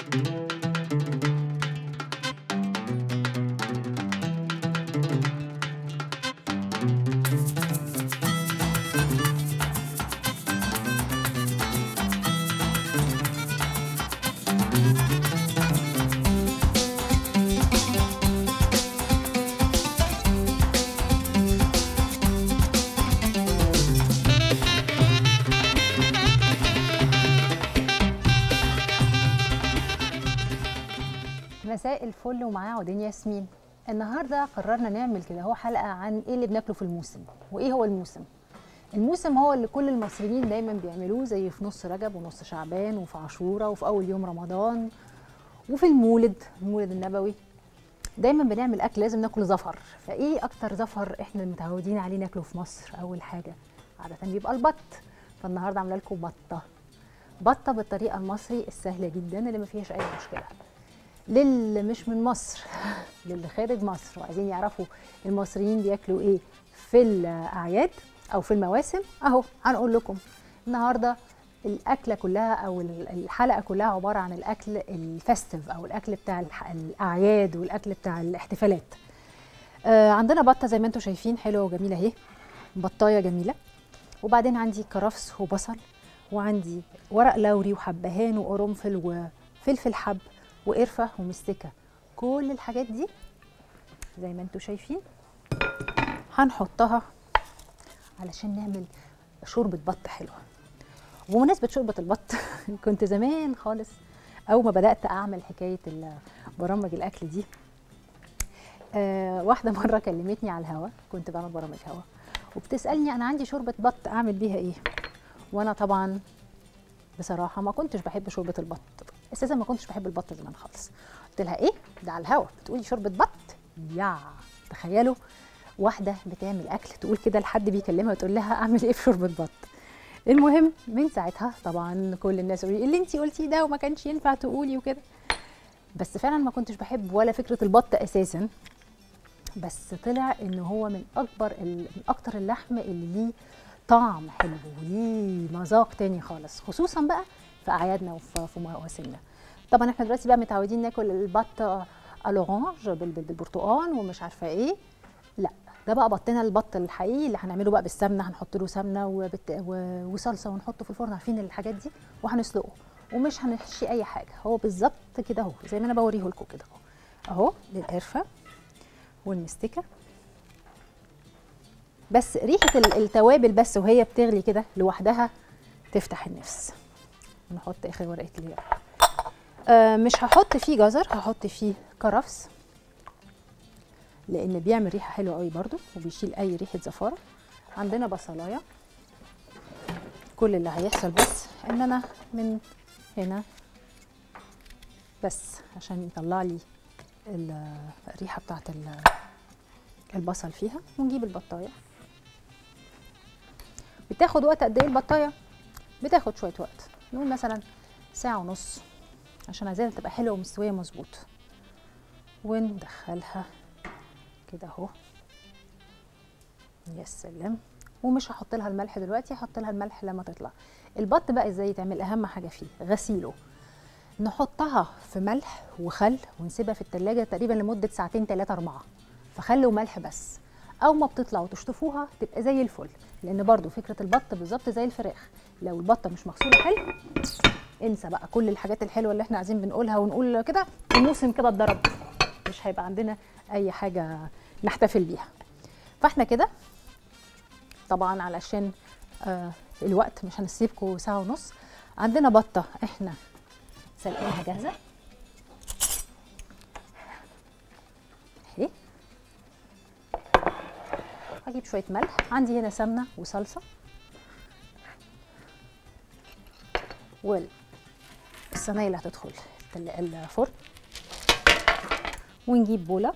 مساء الفل ومعاه عودين ياسمين النهارده قررنا نعمل كده هو حلقه عن ايه اللي بناكله في الموسم وايه هو الموسم الموسم هو اللي كل المصريين دايما بيعملوه زي في نص رجب ونص شعبان وفي عاشوراء وفي اول يوم رمضان وفي المولد المولد النبوي دايما بنعمل اكل لازم ناكل زفر فايه اكتر زفر احنا متعودين عليه ناكله في مصر اول حاجه عاده بيبقى البط فالنهارده عامله لكم بطه بطه بالطريقه المصري السهله جدا اللي ما فيهاش اي مشكله للي مش من مصر للي خارج مصر وعايزين يعرفوا المصريين بياكلوا ايه في الاعياد او في المواسم اهو هنقول لكم النهارده الاكله كلها او الحلقه كلها عباره عن الاكل الفستيف او الاكل بتاع الح- الاعياد والاكل بتاع الاحتفالات آه عندنا بطه زي ما انتم شايفين حلوه وجميله اهي بطايه جميله وبعدين عندي كرفس وبصل وعندي ورق لوري وحبهان وقرنفل وفلفل حب وقرفه ومستكه كل الحاجات دي زي ما انتم شايفين هنحطها علشان نعمل شوربه بط حلوه وبمناسبه شوربه البط كنت زمان خالص اول ما بدات اعمل حكايه ال- برامج الاكل دي آه واحده مره كلمتني على الهوا كنت بعمل برامج هوا وبتسالني انا عندي شوربه بط اعمل بيها ايه وانا طبعا بصراحه ما كنتش بحب شوربه البط اساسا ما كنتش بحب البط زمان خالص قلت لها ايه ده على الهوا بتقولي شوربه بط يا تخيلوا واحده بتعمل اكل تقول كده لحد بيكلمها وتقول لها اعمل ايه في شوربه بط المهم من ساعتها طبعا كل الناس يقولوا لي اللي انت قلتيه ده وما كانش ينفع تقولي وكده بس فعلا ما كنتش بحب ولا فكره البط اساسا بس طلع ان هو من اكبر ال- من اكتر اللحم اللي ليه طعم حلو وليه مذاق تاني خالص خصوصا بقى في اعيادنا وفي في مواسمنا طبعا احنا دلوقتي بقى متعودين ناكل البط الاورانج بال- بال- بالبرتقال ومش عارفه ايه لا ده بقى بطنا البط الحقيقي اللي هنعمله بقى بالسمنه هنحط له سمنه وبت... و... وصلصه ونحطه في الفرن عارفين الحاجات دي وهنسلقه ومش هنحشي اي حاجه هو بالظبط كده اهو زي ما انا بوريه لكم كده اهو اهو للقرفه والمستكه بس ريحه ال- التوابل بس وهي بتغلي كده لوحدها تفتح النفس نحط اخر ورقه اللي آه مش هحط فيه جزر هحط فيه كرفس لان بيعمل ريحه حلوه قوي برده وبيشيل اي ريحه زفاره عندنا بصلايه كل اللي هيحصل بس ان انا من هنا بس عشان يطلع لي ال- الريحه بتاعت ال- البصل فيها ونجيب البطايه بتاخد وقت قد ايه البطايه بتاخد شويه وقت نقول مثلا ساعه ونص عشان عايزاها تبقى حلوه ومستويه مظبوط وندخلها كده اهو يا سلام ومش هحط لها الملح دلوقتي هحط لها الملح لما تطلع البط بقى ازاي يتعمل اهم حاجه فيه غسيله نحطها في ملح وخل ونسيبها في التلاجة تقريبا لمدة ساعتين تلاتة أربعة فخل وملح بس أول ما بتطلع وتشطفوها تبقى زي الفل لأن برضو فكرة البط بالظبط زي الفراخ لو البطة مش مغسولة حلو انسى بقى كل الحاجات الحلوة اللي احنا عايزين بنقولها ونقول كده الموسم كده اتضرب مش هيبقى عندنا أي حاجة نحتفل بيها فاحنا كده طبعا علشان آه الوقت مش هنسيبكم ساعة ونص عندنا بطة احنا سلقينها جاهزة اهي هجيب شوية ملح عندي هنا سمنة وصلصة والصينية اللي هتدخل التل- الفرن ونجيب بولة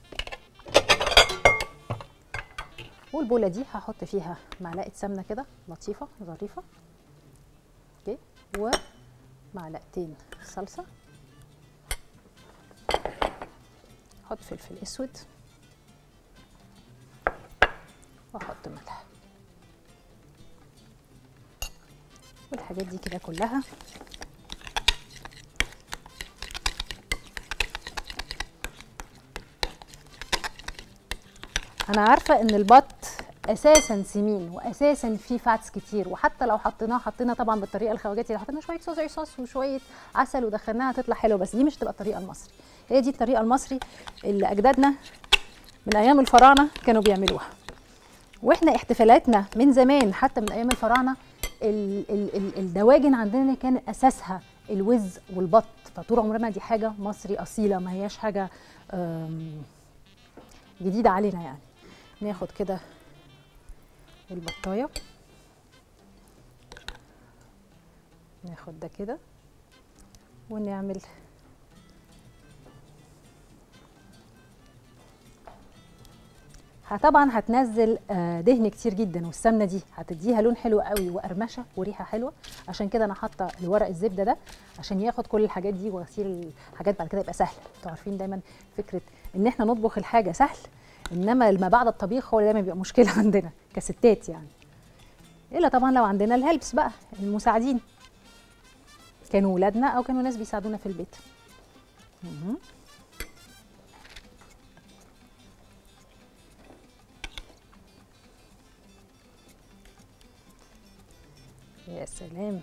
والبولة دي هحط فيها معلقة سمنة كده لطيفة ظريفة اوكي ومعلقتين صلصة احط فلفل اسود واحط ملح والحاجات دي كده كلها انا عارفه ان البط اساسا سمين واساسا فيه فاتس كتير وحتى لو حطيناه حطينا طبعا بالطريقه الخواجاتي لو حطينا شويه صوص صوص وشويه عسل ودخلناها هتطلع حلوه بس دي مش تبقى الطريقه المصري هي دي الطريقه المصري اللي اجدادنا من ايام الفراعنه كانوا بيعملوها واحنا احتفالاتنا من زمان حتى من ايام الفراعنه ال- ال- ال- الدواجن عندنا كان اساسها الوز والبط فطول عمرنا دي حاجه مصري اصيله ما هياش حاجه آم، جديده علينا يعني ناخد كده البطايه ناخد ده كده ونعمل ه- طبعا هتنزل آه، دهن كتير جدا والسمنه دي هتديها لون حلو قوي وقرمشه وريحه حلوه عشان كده انا حاطه الورق الزبده ده عشان ياخد كل الحاجات دي وغسيل الحاجات بعد كده يبقى سهل انتوا عارفين دايما فكره ان احنا نطبخ الحاجه سهل انما ما بعد الطبيخ هو اللي دايما بيبقى مشكله عندنا كستات يعني الا طبعا لو عندنا الهلبس بقى المساعدين كانوا ولادنا او كانوا ناس بيساعدونا في البيت مهم. يا سلام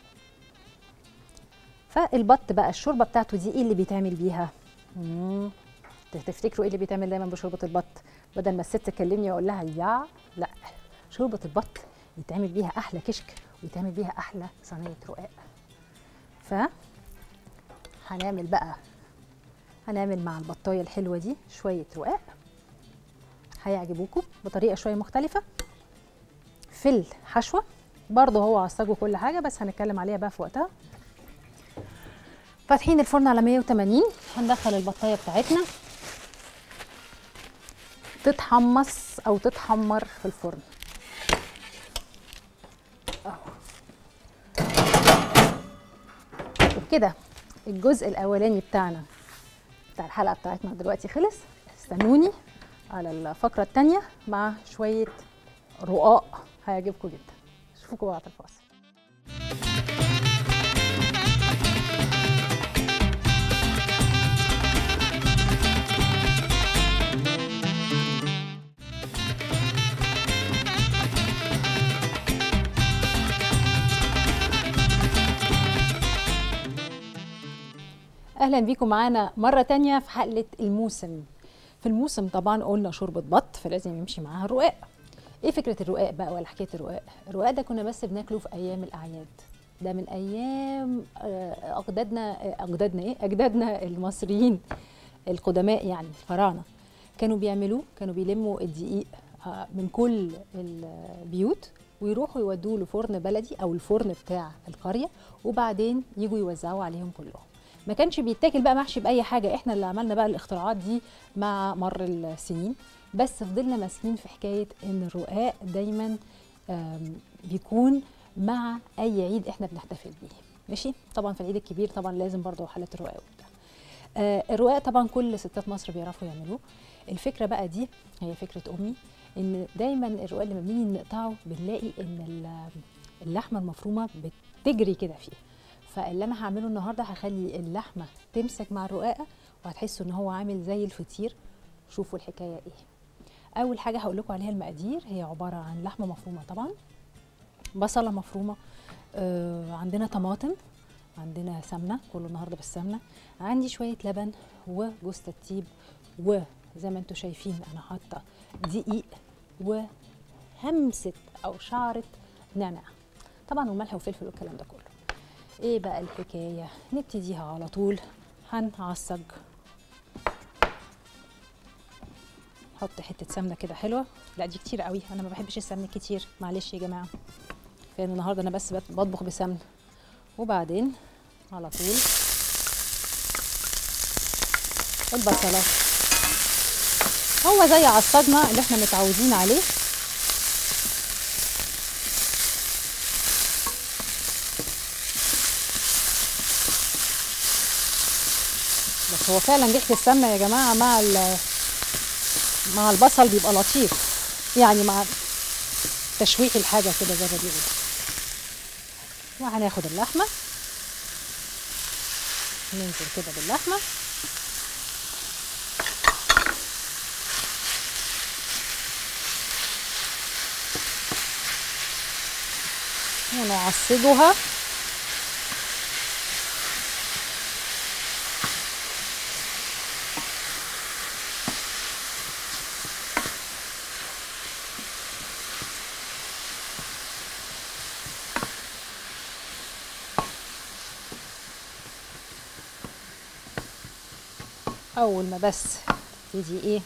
فالبط بقى الشوربه بتاعته دي ايه اللي بيتعمل بيها مم. تفتكروا ايه اللي بيتعمل دايما بشوربه البط بدل ما الست تكلمني واقول لها يا لا شوربه البط يتعمل بيها احلى كشك ويتعمل بيها احلى صينيه رقاق ف هنعمل بقى هنعمل مع البطايه الحلوه دي شويه رقاق هيعجبوكم بطريقه شويه مختلفه في الحشوه برضه هو عصاج وكل حاجه بس هنتكلم عليها بقى في وقتها فاتحين الفرن على 180 هندخل البطايه بتاعتنا تتحمص او تتحمر في الفرن اهو وبكده الجزء الاولاني بتاعنا بتاع الحلقه بتاعتنا دلوقتي خلص استنوني على الفقره الثانيه مع شويه رقاق هيعجبكم جدا اشوفكم بعد الفاصل اهلا بيكم معانا مره تانية في حلقه الموسم في الموسم طبعا قلنا شوربه بط فلازم يمشي معاها الرقاق ايه فكره الرقاق بقى ولا حكايه الرقاق الرقاق ده كنا بس بناكله في ايام الاعياد ده من ايام آه، اجدادنا آه، اجدادنا ايه اجدادنا المصريين القدماء يعني الفراعنه كانوا بيعملوه كانوا بيلموا الدقيق آه، من كل البيوت ويروحوا يودوه لفرن بلدي او الفرن بتاع القريه وبعدين يجوا يوزعوه عليهم كلهم ما كانش بيتاكل بقى محشي باي حاجه احنا اللي عملنا بقى الاختراعات دي مع مر السنين بس فضلنا ماسكين في حكايه ان الرقاق دايما آم، بيكون مع اي عيد احنا بنحتفل بيه ماشي طبعا في العيد الكبير طبعا لازم برضه حالات الرقاق وبتاع آه، الرقاق طبعا كل ستات مصر بيعرفوا يعملوه الفكره بقى دي هي فكره امي ان دايما الرقاق لما بنيجي نقطعه بنلاقي ان ال- اللحمه المفرومه بتجري كده فيه فاللي انا هعمله النهارده هخلي اللحمه تمسك مع الرقاقه وهتحسوا ان هو عامل زي الفطير شوفوا الحكايه ايه اول حاجه هقول لكم عليها المقادير هي عباره عن لحمه مفرومه طبعا بصله مفرومه آه عندنا طماطم عندنا سمنه كله النهارده بالسمنه عندي شويه لبن وجوز الطيب وزي ما انتم شايفين انا حاطه دقيق وهمسه او شعره نعناع طبعا وملح وفلفل والكلام ده كله ايه بقى الحكايه نبتديها على طول هنعصج حط حته سمنه كده حلوه لا دي كتير قوي انا ما بحبش السمن كتير معلش يا جماعه فان النهارده انا بس بت- بطبخ بسمن وبعدين على طول البصله هو زي عصاجنا اللي احنا متعودين عليه بس هو فعلا ريحه السمنه يا جماعه مع ال- مع البصل بيبقى لطيف يعني مع تشويح الحاجه كده زي ما بيقولوا وهناخد اللحمه ننزل كده باللحمه ونعصجها اول ما بس تبتدي ايه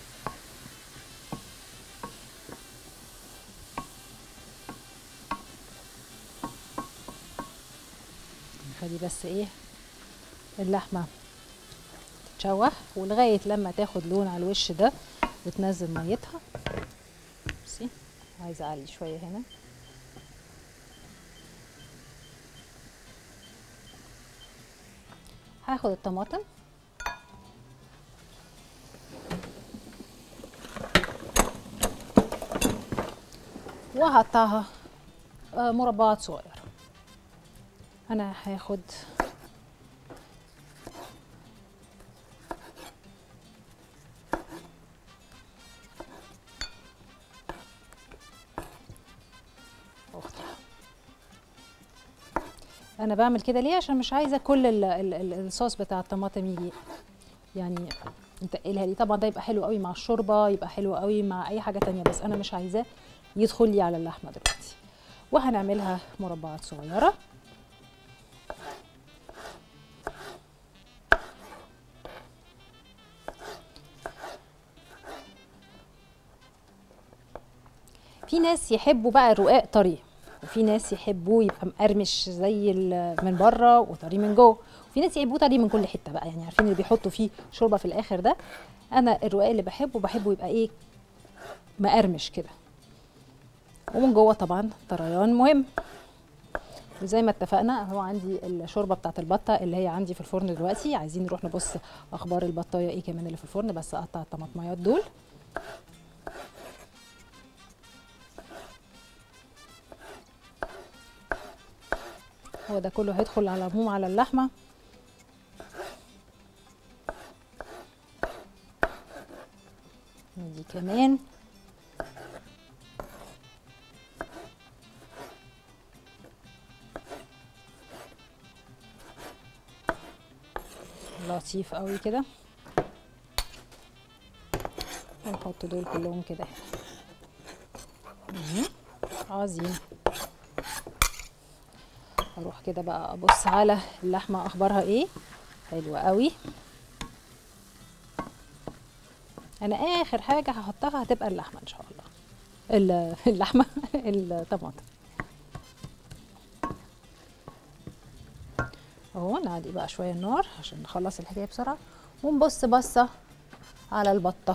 نخلي بس ايه اللحمه تتشوح ولغايه لما تاخد لون على الوش ده وتنزل ميتها بصي عايزه اعلي شويه هنا هاخد الطماطم وهقطعها آه، مربعات صغيرة أنا هاخد أختها أنا بعمل كده ليه عشان مش عايزة كل ال- ال- ال- الصوص بتاع الطماطم يجي يعني نتقلها لي طبعا ده يبقى حلو قوي مع الشوربه يبقى حلو قوي مع اي حاجه تانية بس انا مش عايزاه يدخل لي على اللحمه دلوقتي وهنعملها مربعات صغيره في ناس يحبوا بقى الرقاق طري وفي ناس يحبوه يبقى مقرمش زي ال- من بره وطري من جوه وفي ناس يحبوه طري من كل حته بقى يعني عارفين اللي بيحطوا فيه شوربه في الاخر ده انا الرقاق اللي بحبه بحبه يبقى ايه مقرمش كده ومن جوه طبعا طريان مهم وزي ما اتفقنا هو عندي الشوربه بتاعت البطه اللي هي عندي في الفرن دلوقتي عايزين نروح نبص اخبار البطايه ايه كمان اللي في الفرن بس اقطع الطماطميات دول هو ده كله هيدخل على العموم على اللحمه دي كمان لطيف قوي كده ونحط دول كلهم كده مهم. عظيم اروح كده بقى ابص على اللحمه اخبارها ايه حلوه قوي انا اخر حاجه هحطها هتبقى اللحمه ان شاء الله ال- اللحمه الطماطم اهو نعلي بقى شويه النار عشان نخلص الحكايه بسرعه ونبص بصه على البطه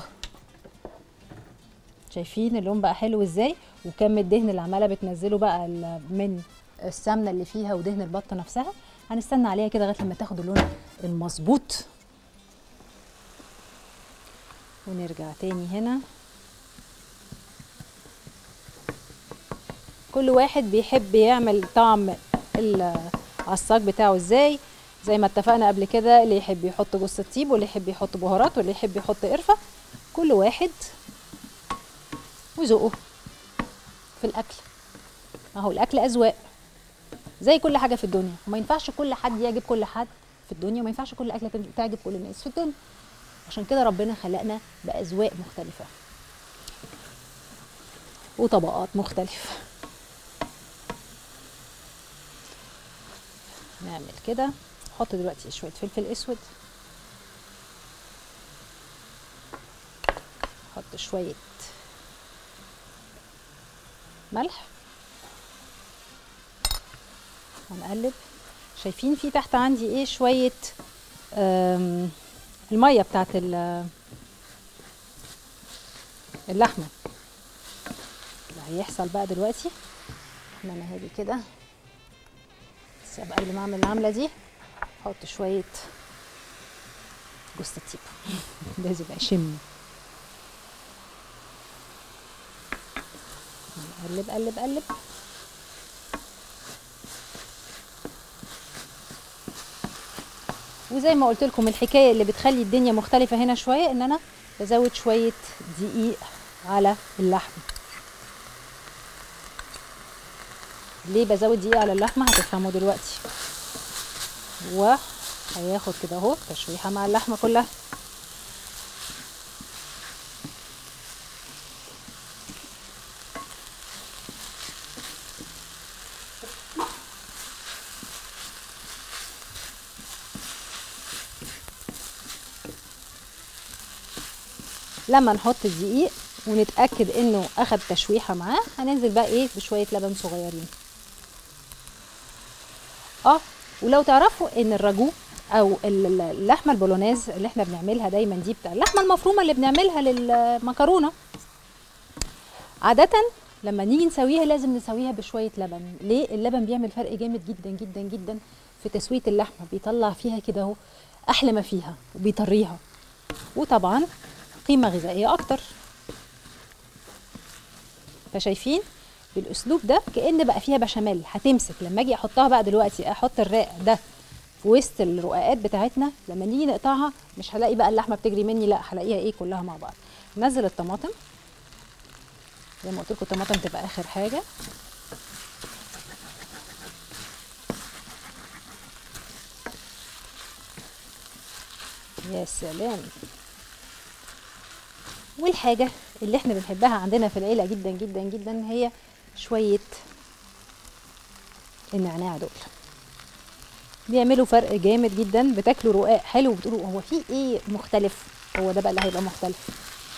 شايفين اللون بقى حلو ازاي وكم الدهن اللي عماله بتنزله بقى ال- من السمنه اللي فيها ودهن البطه نفسها هنستنى عليها كده لغايه لما تاخد اللون المظبوط ونرجع تاني هنا كل واحد بيحب يعمل طعم العصاج بتاعه ازاي زي ما اتفقنا قبل كده اللي يحب يحط جوز الطيب واللي يحب يحط بهارات واللي يحب يحط قرفه كل واحد وذوقه في الاكل اهو الاكل اذواق زي كل حاجه في الدنيا وما ينفعش كل حد يعجب كل حد في الدنيا وما ينفعش كل اكله تعجب كل الناس في الدنيا عشان كده ربنا خلقنا باذواق مختلفه وطبقات مختلفه نعمل كده نحط دلوقتي شويه فلفل اسود نحط شويه ملح ونقلب شايفين في تحت عندي ايه شويه آم، الميه بتاعت ال- اللحمه اللي هيحصل بقى دلوقتي ان انا هاجي كده بس أبقى قبل ما اعمل العمله دي احط شويه جوز الطيب لازم اشم قلب قلب قلب وزي ما قلت لكم الحكايه اللي بتخلي الدنيا مختلفه هنا شويه ان انا بزود شويه دقيق على اللحم ليه بزود دقيق على اللحمه هتفهموا دلوقتي وهياخد كده اهو تشويحه مع اللحمه كلها لما نحط الدقيق ونتاكد انه اخد تشويحه معاه هننزل بقى ايه بشويه لبن صغيرين اه ولو تعرفوا ان الراجو او ال- ال- اللحمه البولونيز اللي احنا بنعملها دايما دي بتاع اللحمه المفرومه اللي بنعملها للمكرونه عاده لما نيجي نسويها لازم نسويها بشويه لبن ليه اللبن بيعمل فرق جامد جدا جدا جدا في تسويه اللحمه بيطلع فيها كده اهو احلى ما فيها وبيطريها وطبعا قيمه غذائيه اكتر فشايفين بالاسلوب ده كان بقى فيها بشاميل هتمسك لما اجي احطها بقى دلوقتي احط الرق ده في وسط الرقاقات بتاعتنا لما نيجي نقطعها مش هلاقي بقى اللحمه بتجري مني لا هلاقيها ايه كلها مع بعض نزل الطماطم زي ما قلت لكم الطماطم تبقى اخر حاجه يا سلام والحاجة اللي احنا بنحبها عندنا في العيلة جدا جدا جدا هي شوية النعناع دول بيعملوا فرق جامد جدا بتاكلوا رقاق حلو وبتقولوا هو في ايه مختلف هو ده بقى اللي هيبقى مختلف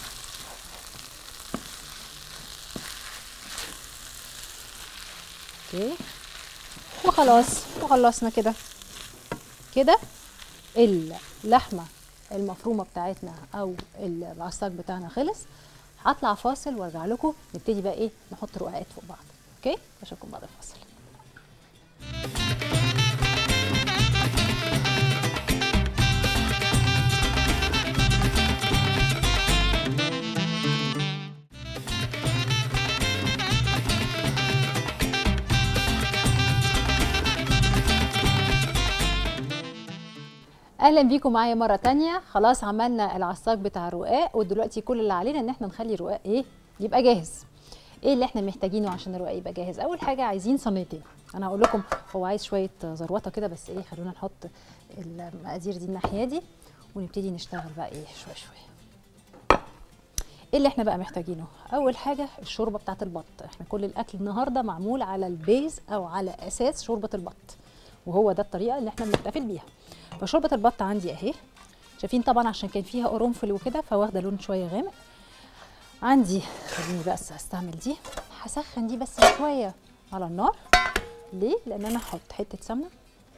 اوكي وخلاص وخلصنا كده كده اللحمه المفرومه بتاعتنا او العصاج بتاعنا خلص هطلع فاصل وارجع لكم نبتدي بقى ايه نحط رقاقات فوق بعض اوكي اشوفكم بعد الفاصل اهلا بيكم معايا مره تانية خلاص عملنا العصاج بتاع الرقاق ودلوقتي كل اللي علينا ان احنا نخلي الرقاق ايه يبقى جاهز ايه اللي احنا محتاجينه عشان الرقاق يبقى جاهز اول حاجه عايزين صينيتين انا هقول لكم هو عايز شويه زروطه كده بس ايه خلونا نحط المقادير دي الناحيه دي ونبتدي نشتغل بقى ايه شويه شويه ايه اللي احنا بقى محتاجينه اول حاجه الشوربه بتاعه البط احنا كل الاكل النهارده معمول على البيز او على اساس شوربه البط وهو ده الطريقه اللي احنا بنحتفل بيها فشوربه البط عندي اهي شايفين طبعا عشان كان فيها قرنفل وكده فواخده لون شويه غامق عندي خليني بس استعمل دي هسخن دي بس شويه على النار ليه لان انا هحط حته سمنه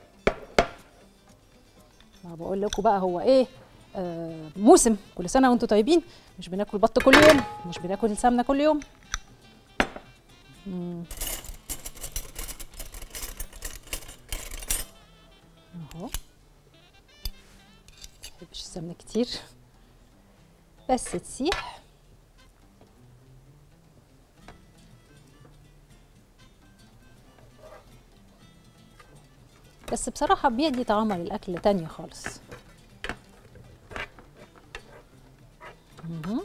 ما بقول لكم بقى هو ايه آه موسم كل سنه وانتم طيبين مش بناكل بط كل يوم مش بناكل سمنه كل يوم مم. اهو بحبش السمنه كتير بس تسيح بس بصراحة بيدي طعمها للأكل تانية خالص مهم.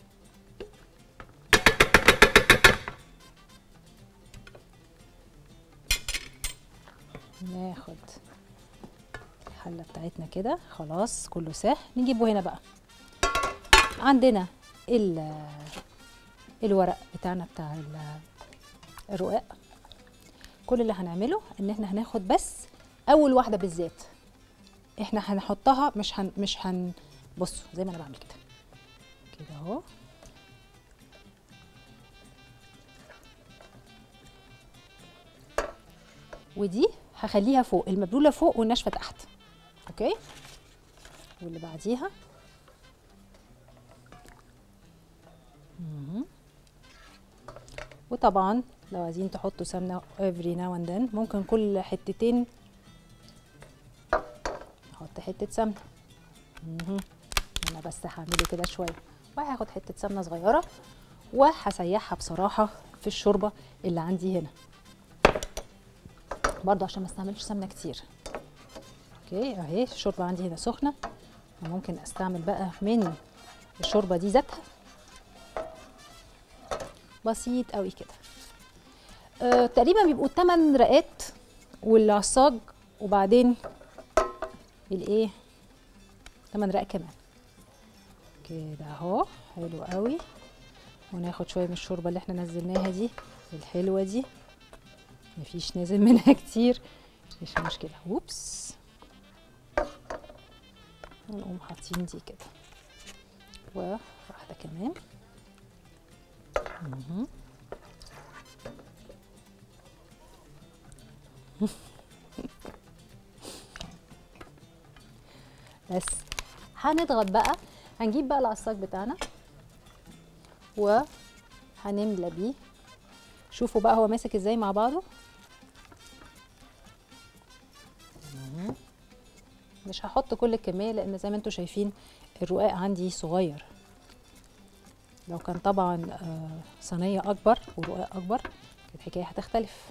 ناخد الحله بتاعتنا كده خلاص كله ساح نجيبه هنا بقى عندنا ال الورق بتاعنا بتاع ال- الرقاق كل اللي هنعمله ان احنا هناخد بس اول واحده بالذات احنا هنحطها مش هن مش هن بصوا زي ما انا بعمل كده كده اهو ودي هخليها فوق المبلوله فوق والناشفه تحت اوكي واللي بعديها مهم. وطبعا لو عايزين تحطوا سمنه every now and then ممكن كل حتتين احط حته سمنه مهم. انا بس هعمله كده شويه وهاخد حته سمنه صغيره وهسيحها بصراحه في الشوربه اللي عندي هنا برضه عشان ما استعملش سمنه كتير اوكي اهي الشوربه عندي هنا سخنه ممكن استعمل بقى من الشوربه دي ذاتها بسيط قوي كده آه تقريبا بيبقوا 8 رقات والعصاج وبعدين الايه 8 رق كمان كده اهو حلو قوي وناخد شويه من الشوربه اللي احنا نزلناها دي الحلوه دي مفيش نازل منها كتير مش مشكله اوبس ونقوم حاطين دي كده وواحده كمان مهم. بس هنضغط بقى هنجيب بقى العصاج بتاعنا وهنملى بيه شوفوا بقى هو ماسك ازاي مع بعضه مهم. مش هحط كل الكميه لان زي ما انتم شايفين الرقاق عندي صغير لو كان طبعا آه، صينيه اكبر ورقاق اكبر كانت الحكايه هتختلف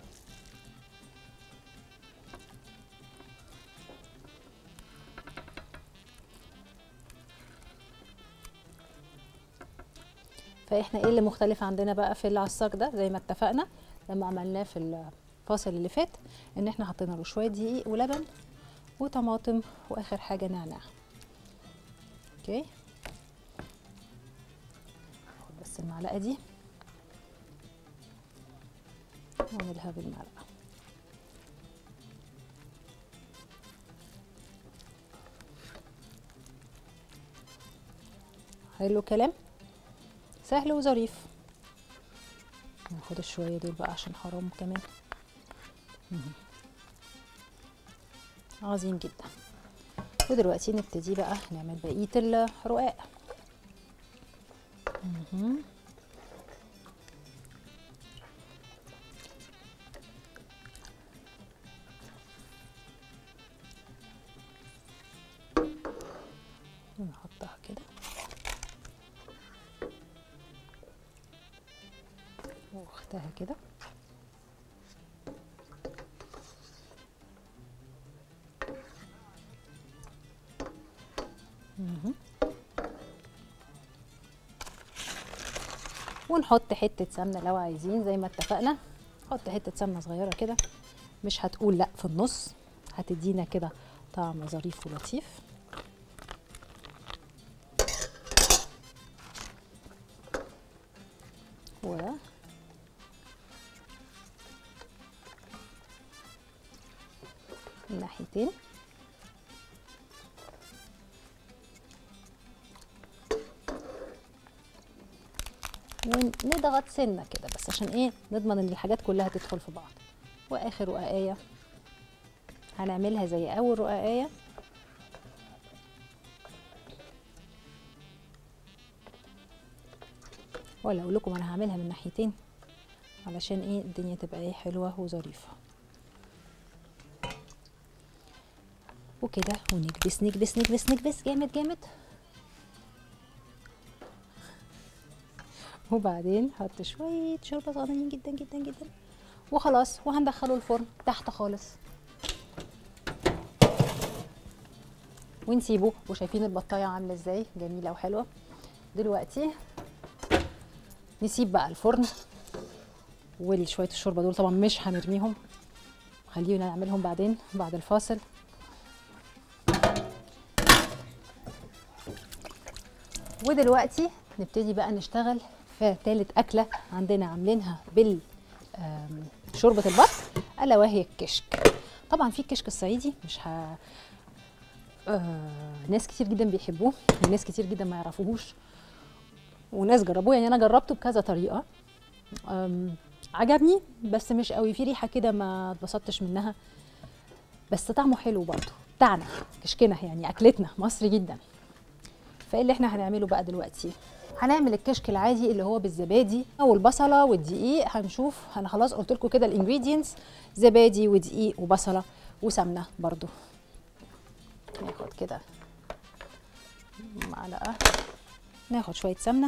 فاحنا ايه اللي مختلف عندنا بقى في العصاك ده زي ما اتفقنا لما عملناه في الفاصل اللي فات ان احنا حطينا له شويه دقيق ولبن وطماطم واخر حاجه نعناع اوكي ناخد بس المعلقه دي واعملها بالمعلقه حلو كلام سهل وظريف ناخد الشويه دول بقى عشان حرام كمان مهم. عظيم جدا ودلوقتي نبتدي بقى نعمل بقيه الرقاق مهم. نحطها كده واختها كده مهم. ونحط حتة سمنة لو عايزين زي ما اتفقنا نحط حتة سمنة صغيرة كده مش هتقول لا في النص هتدينا كده طعم ظريف ولطيف و الناحيتين ونضغط سنه كده بس عشان ايه نضمن ان الحاجات كلها تدخل في بعض واخر رقاقيه هنعملها زي اول رقاقيه ولا اقول لكم انا هعملها من ناحيتين علشان ايه الدنيا تبقى ايه حلوه وظريفه وكده ونكبس نكبس نكبس نكبس جامد جامد وبعدين حط شويه شوربه صغيرين جدا جدا جدا وخلاص وهندخله الفرن تحت خالص ونسيبه وشايفين البطايه عامله ازاي جميله وحلوه دلوقتي نسيب بقى الفرن وشويه الشوربه دول طبعا مش هنرميهم خلينا نعملهم بعدين بعد الفاصل ودلوقتي نبتدي بقى نشتغل في تالت أكلة عندنا عاملينها بال آم، شوربة البط ألا وهي الكشك طبعا في الكشك الصعيدي مش ه... آه... ناس كتير جدا بيحبوه وناس كتير جدا ما يعرفوهوش وناس جربوه يعني أنا جربته بكذا طريقة آم... عجبني بس مش قوي في ريحة كده ما اتبسطتش منها بس طعمه حلو برضه بتاعنا كشكنا يعني أكلتنا مصري جدا فايه اللي احنا هنعمله بقى دلوقتي هنعمل الكشك العادي اللي هو بالزبادي والبصله والدقيق هنشوف انا خلاص قلت لكم كده الانجريدينتس زبادي ودقيق وبصله وسمنه برضو ناخد كده معلقه ناخد شويه سمنه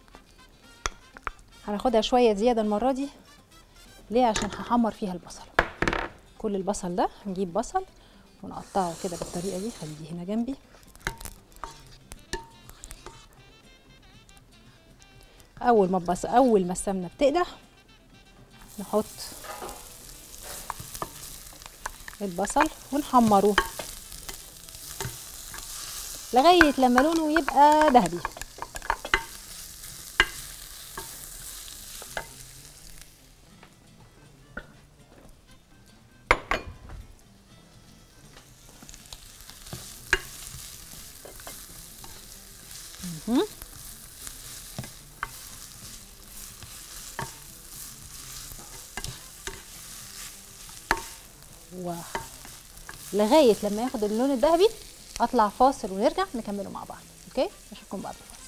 هناخدها شويه زياده المره دي ليه عشان هحمر فيها البصل كل البصل ده هنجيب بصل ونقطعه كده بالطريقه دي خليه هنا جنبي اول ما البصل اول ما السمنه بتقدح نحط البصل ونحمره لغايه لما لونه يبقى ذهبي مهم. و لغايه لما ياخد اللون الذهبي اطلع فاصل ونرجع نكمله مع بعض اوكي اشوفكم بعد الفاصل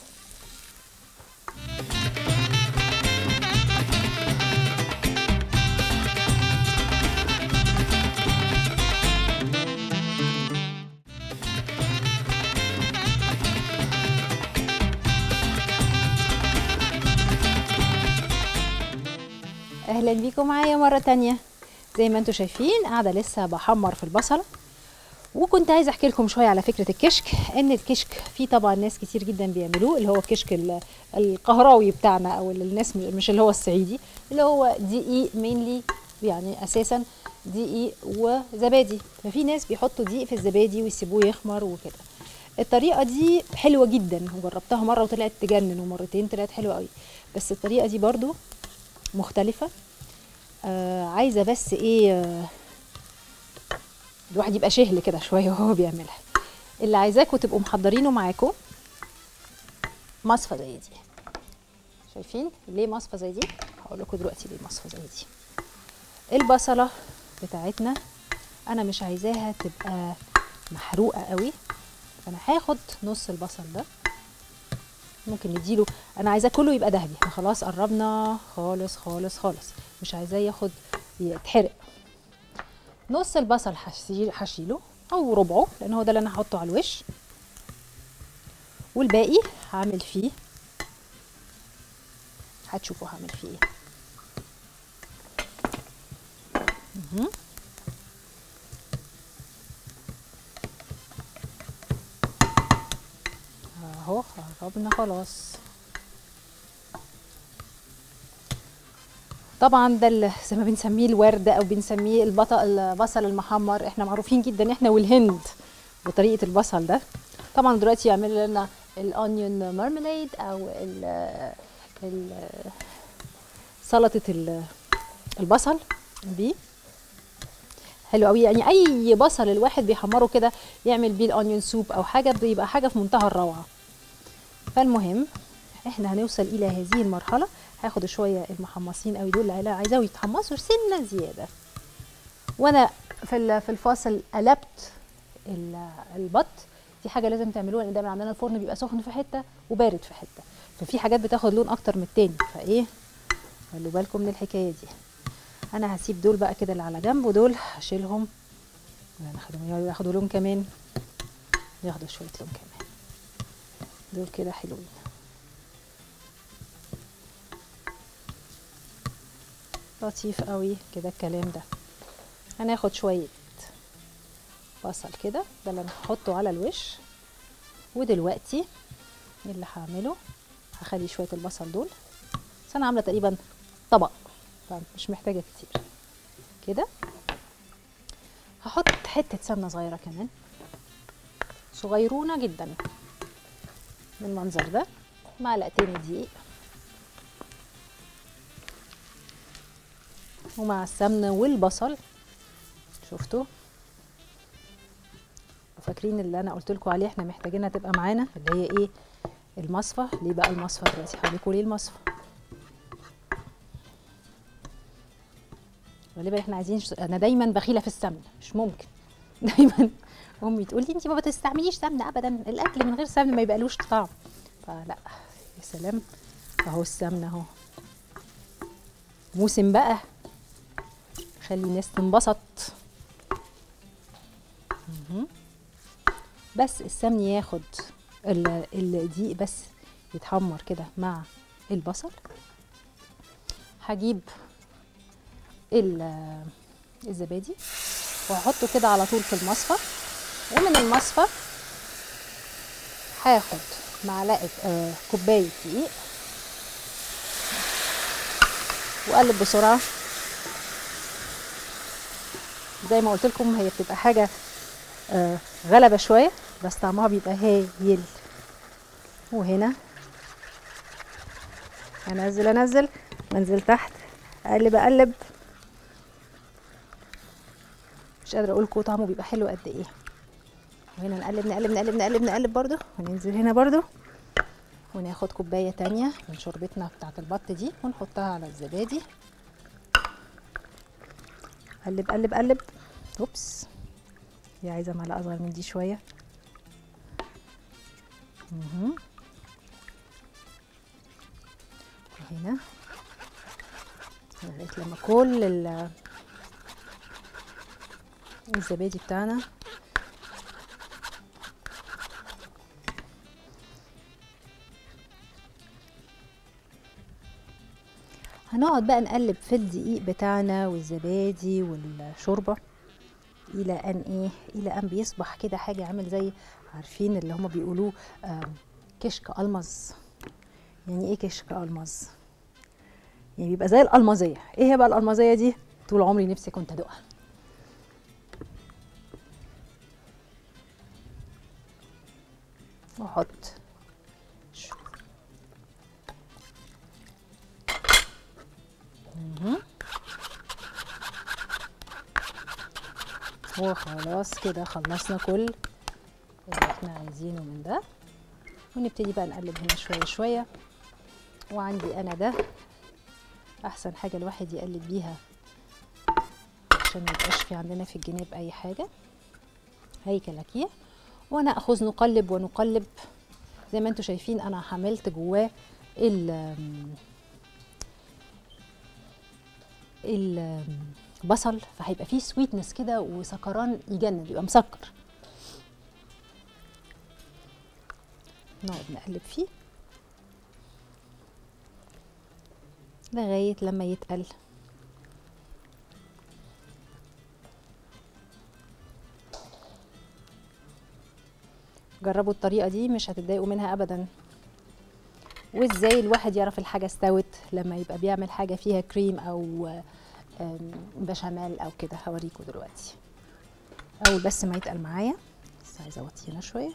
اهلا بيكم معايا مره تانية زي ما انتم شايفين قاعده لسه بحمر في البصله وكنت عايزه احكي لكم شويه على فكره الكشك ان الكشك فيه طبعا ناس كتير جدا بيعملوه اللي هو الكشك ال- القهراوي بتاعنا او اللي الناس م- مش اللي هو الصعيدي اللي هو دقيق مينلي يعني اساسا دقيق وزبادي ففي ناس بيحطوا دقيق في الزبادي ويسيبوه يخمر وكده الطريقه دي حلوه جدا وجربتها مره وطلعت تجنن ومرتين طلعت حلوه قوي بس الطريقه دي برضو مختلفه آه عايزه بس ايه آه الواحد يبقى شهل كده شويه وهو بيعملها اللي عايزاكم تبقوا محضرينه معاكم مصفى زي دي شايفين ليه مصفى زي دي هقول لكم دلوقتي ليه مصفى زي دي البصله بتاعتنا انا مش عايزاها تبقى محروقه قوي فانا هاخد نص البصل ده ممكن نديله انا عايزاه كله يبقى ذهبي احنا خلاص قربنا خالص خالص خالص مش عايزاه ياخد يتحرق نص البصل هشيل- هشيله او ربعه لان هو ده اللي انا هحطه على الوش والباقي هعمل فيه هتشوفوا هعمل فيه ايه مهم. اهو قربنا خلاص طبعا ده اللي زي ما بنسميه الورد او بنسميه البط- البصل المحمر احنا معروفين جدا احنا والهند بطريقه البصل ده طبعا دلوقتي يعمل لنا الاونيون مارماليد او ال ال سلطه ال- البصل بيه حلو قوي يعني اي بصل الواحد بيحمره كده يعمل بيه الاونيون سوب او حاجه بيبقى حاجه في منتهى الروعه فالمهم احنا هنوصل الى هذه المرحله هاخد شويه المحمصين قوي دول اللي عايزاهم يتحمصوا سنه زياده وانا في ال- في الفاصل قلبت ال- البط دي حاجه لازم تعملوها لان دايما عندنا الفرن بيبقى سخن في حته وبارد في حته ففي حاجات بتاخد لون اكتر من التاني فايه خلوا بالكم من الحكايه دي انا هسيب دول بقى كده اللي على جنب ودول هشيلهم ناخدهم ياخدوا لون كمان ياخدوا شويه لون كمان دول كده حلوين لطيف قوي كده الكلام ده هناخد شويه بصل كده ده اللي انا هحطه على الوش ودلوقتي اللي هعمله هخلي شويه البصل دول بس انا عامله تقريبا طبق فمش محتاجه كتير كده هحط حته سمنه صغيره كمان صغيرونه جدا من المنظر ده معلقتين دقيق ومع السمنه والبصل شفتوا وفاكرين اللي انا قلت لكم عليه احنا محتاجينها تبقى معانا اللي هي ايه المصفى ليه بقى المصفى دلوقتي هوريكم ليه المصفى غالبا احنا عايزين ش... انا دايما بخيله في السمنه مش ممكن دايما امي تقول لي انت ما بتستعمليش سمنه ابدا الاكل من غير سمنه ما يبقالوش طعم فلا يا سلام اهو السمنه اهو موسم بقى خلي الناس تنبسط مهم. بس السمن ياخد ال- الدقيق بس يتحمر كده مع البصل هجيب ال- الزبادي وهحطه كده على طول في المصفى ومن المصفى هاخد معلقه آه كوبايه دقيق واقلب بسرعه زي ما قلت لكم هي بتبقى حاجه آه غلبه شويه بس طعمها بيبقى هايل وهنا انزل انزل انزل تحت اقلب اقلب مش قادره اقول لكم طعمه بيبقى حلو قد ايه وهنا نقلب نقلب نقلب نقلب نقلب برده وننزل هنا برده وناخد كوبايه تانية من شوربتنا بتاعه البط دي ونحطها على الزبادي قلب قلب قلب اوبس دي عايزه معلقه اصغر من دي شويه مهم. وهنا لغايه لما كل ال- الزبادي بتاعنا هنقعد بقى نقلب في الدقيق بتاعنا والزبادي والشوربه الى ان ايه الى ان بيصبح كده حاجه عامل زي عارفين اللي هم بيقولوه آم، كشك المظ يعني ايه كشك المظ يعني بيبقى زي الالمازيه ايه هي بقى الالمازيه دي طول عمري نفسي كنت ادوقها واحط شو- مهم. وخلاص كده خلصنا كل اللي احنا عايزينه من ده ونبتدي بقى نقلب هنا شويه شويه وعندي انا ده احسن حاجه الواحد يقلب بيها عشان ما يبقاش في عندنا في الجناب اي حاجه هي كلاكيع وناخذ نقلب ونقلب زي ما انتم شايفين انا حملت جواه ال البصل فهيبقى فيه سويتنس كده وسكران يجنن يبقى مسكر نقعد نقلب فيه لغاية لما يتقل جربوا الطريقة دي مش هتتضايقوا منها أبدا وازاي الواحد يعرف الحاجة استوت لما يبقى بيعمل حاجة فيها كريم أو آم، بشاميل أو كده هوريكم دلوقتي أول بس ما يتقل معايا بس عايزة أوطي هنا شوية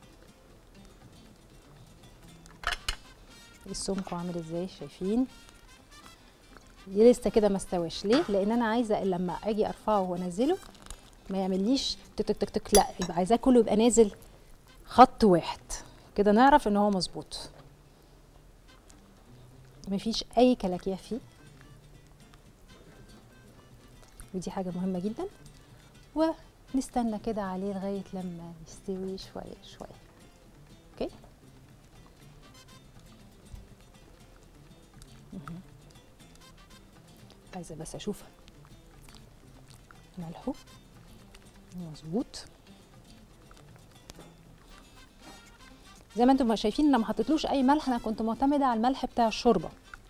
السمك عامل ازاي شايفين دي لسه كده ما استواش ليه لان انا عايزه لما اجي ارفعه وانزله ما يعمليش تك تك تك تك لا يبقى عايزاه كله يبقى نازل خط واحد كده نعرف ان هو مظبوط مفيش اي كلاكيع فيه ودي حاجه مهمه جدا ونستنى كده عليه لغايه لما يستوي شويه شويه اوكي مهم. عايزه بس اشوف ملحه مظبوط زي ما انتم ما شايفين انا ما حطيتلوش اي ملح انا كنت معتمده على الملح بتاع الشوربه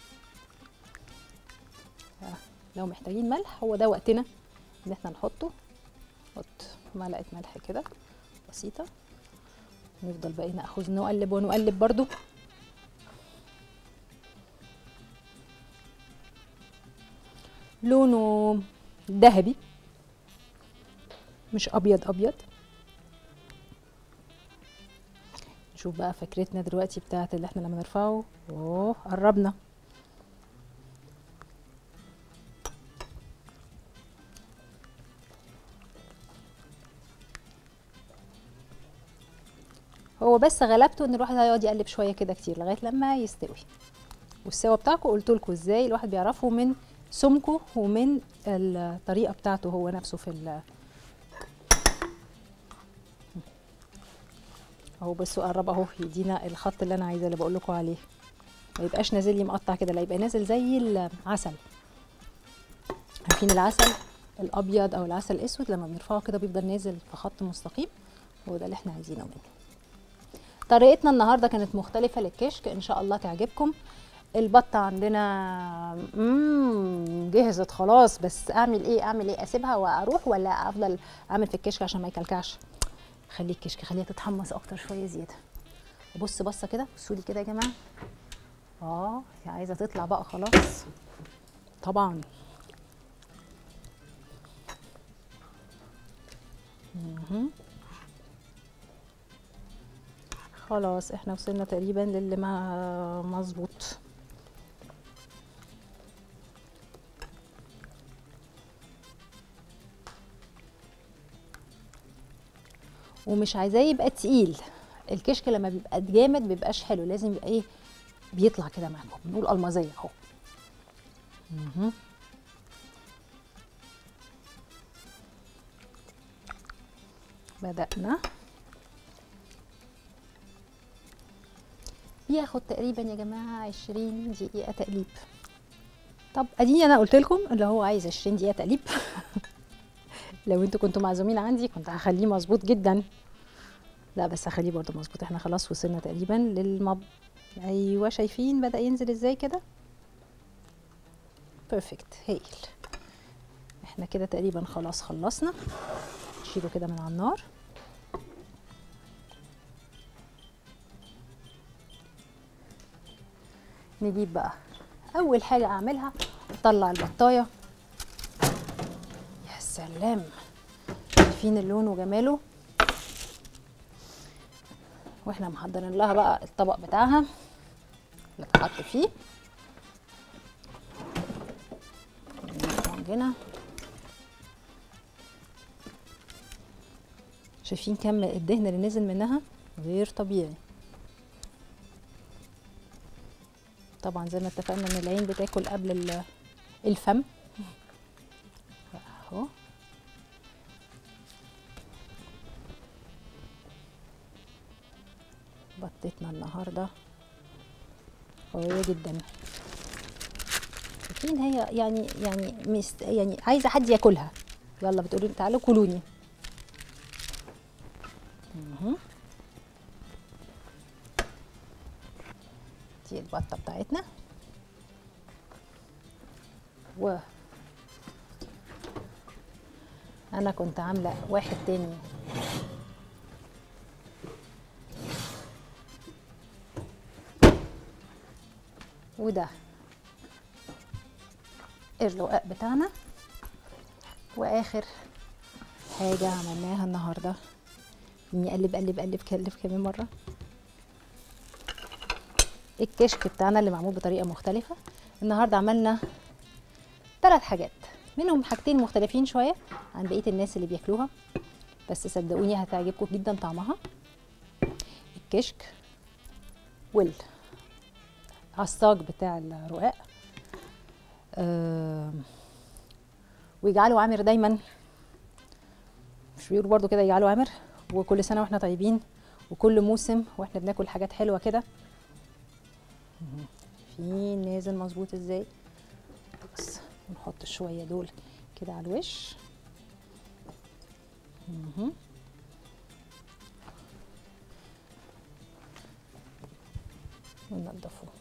آه، لو محتاجين ملح هو ده وقتنا ان احنا نحطه نحط معلقه ملح كده بسيطه نفضل بقى ناخذ نقلب ونقلب برضو لونه ذهبي مش ابيض ابيض نشوف بقى فكرتنا دلوقتي بتاعت اللي احنا لما نرفعه اوه قربنا هو بس غلبته ان الواحد هيقعد يقلب شويه كده كتير لغايه لما يستوي والسوا بتاعكم قلت لكم ازاي الواحد بيعرفه من سمكه ومن الطريقه بتاعته هو نفسه في ال اهو بصوا قرب اهو يدينا الخط اللي انا عايزاه اللي بقول لكم عليه ما يبقاش نازل لي مقطع كده لا يبقى نازل زي العسل عارفين العسل الابيض او العسل الاسود لما بنرفعه كده بيفضل نازل في خط مستقيم هو ده اللي احنا عايزينه منه طريقتنا النهارده كانت مختلفه للكشك ان شاء الله تعجبكم البطه عندنا مم جهزت خلاص بس اعمل ايه اعمل ايه اسيبها واروح ولا افضل اعمل في الكشك عشان ما يكلكعش خلي الكشك خليها تتحمص اكتر شويه زياده بص بصه كده بصوا لي كده يا جماعه اه هي عايزه تطلع بقى خلاص طبعا مهم. خلاص احنا وصلنا تقريبا للي ما مظبوط ومش عايزاه يبقى تقيل الكشك لما بيبقى جامد بيبقاش حلو لازم يبقى ايه بيطلع كده معاكم بنقول المازيه اهو مهم. بدأنا بياخد تقريبا يا جماعة عشرين دقيقة تقليب طب اديني انا قلت لكم اللي هو عايز عشرين دقيقة تقليب لو انتوا كنتوا معزومين عندي كنت هخليه مظبوط جدا لا بس هخليه برضه مظبوط احنا خلاص وصلنا تقريبا للمب ايوه شايفين بدأ ينزل ازاي كده بيرفكت هايل احنا كده تقريبا خلاص خلصنا نشيله كده من على النار نجيب بقى اول حاجه اعملها اطلع البطايه يا سلام شايفين اللون وجماله واحنا محضرين لها بقى الطبق بتاعها اللي اتحط فيه عندنا شايفين كم الدهن اللي نزل منها غير طبيعي طبعا زي ما اتفقنا ان العين بتاكل قبل ال- الفم اهو بطتنا النهارده قويه جدا شايفين هي يعني يعني مست يعني عايزه حد ياكلها يلا بتقولوا تعالوا كلوني مهم. دي البطه بتاعتنا و انا كنت عامله واحد تاني وده الرقاق بتاعنا واخر حاجه عملناها النهارده اني اقلب اقلب اقلب كلف كمان مره الكشك بتاعنا اللي معمول بطريقه مختلفه النهارده عملنا ثلاث حاجات منهم حاجتين مختلفين شويه عن بقيه الناس اللي بياكلوها بس صدقوني هتعجبكم جدا طعمها الكشك وال عصاج بتاع الرقاق آه ويجعلوا عامر دايما مش بيقولوا برضو كده يجعلوا عامر وكل سنه واحنا طيبين وكل موسم واحنا بناكل حاجات حلوه كده في نازل مظبوط ازاي بس نحط شويه دول كده على الوش مهم. وننضفه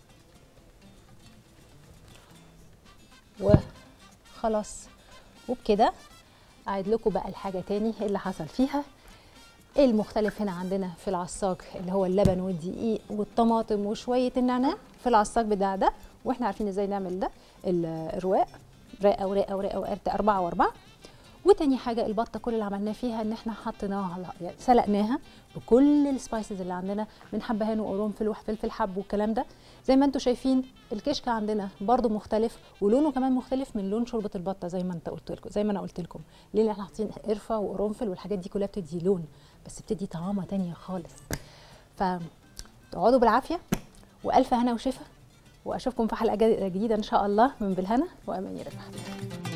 وخلاص وبكده اعيد لكم بقى الحاجه تاني إيه اللي حصل فيها ايه المختلف هنا عندنا في العصاج اللي هو اللبن والدقيق والطماطم وشويه النعناع في العصاج بتاع ده واحنا عارفين ازاي نعمل ده ال- الرواق رقه ورقه ورقه وقرت اربعه واربعه وتاني حاجه البطه كل اللي عملناه فيها ان احنا حطيناها على يعني سلقناها بكل السبايسز اللي عندنا من حبهان وقرنفل وفلفل حب والكلام ده زي ما انتم شايفين الكشك عندنا برضو مختلف ولونه كمان مختلف من لون شوربه البطه زي ما انت قلت لكم زي ما انا قلت لكم ليه لان احنا حاطين قرفه وقرنفل والحاجات دي كلها بتدي لون بس بتدي طعامه تانية خالص فتقعدوا بالعافيه والف هنا وشفا واشوفكم في حلقه جديده ان شاء الله من بالهنا وامان رفعت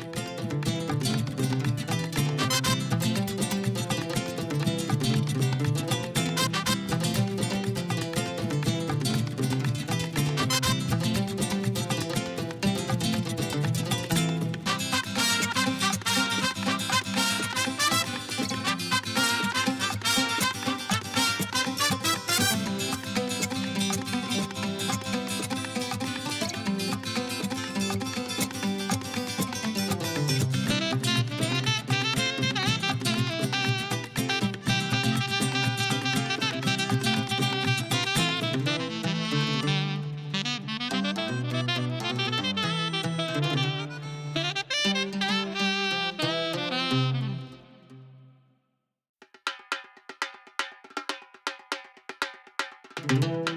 thank you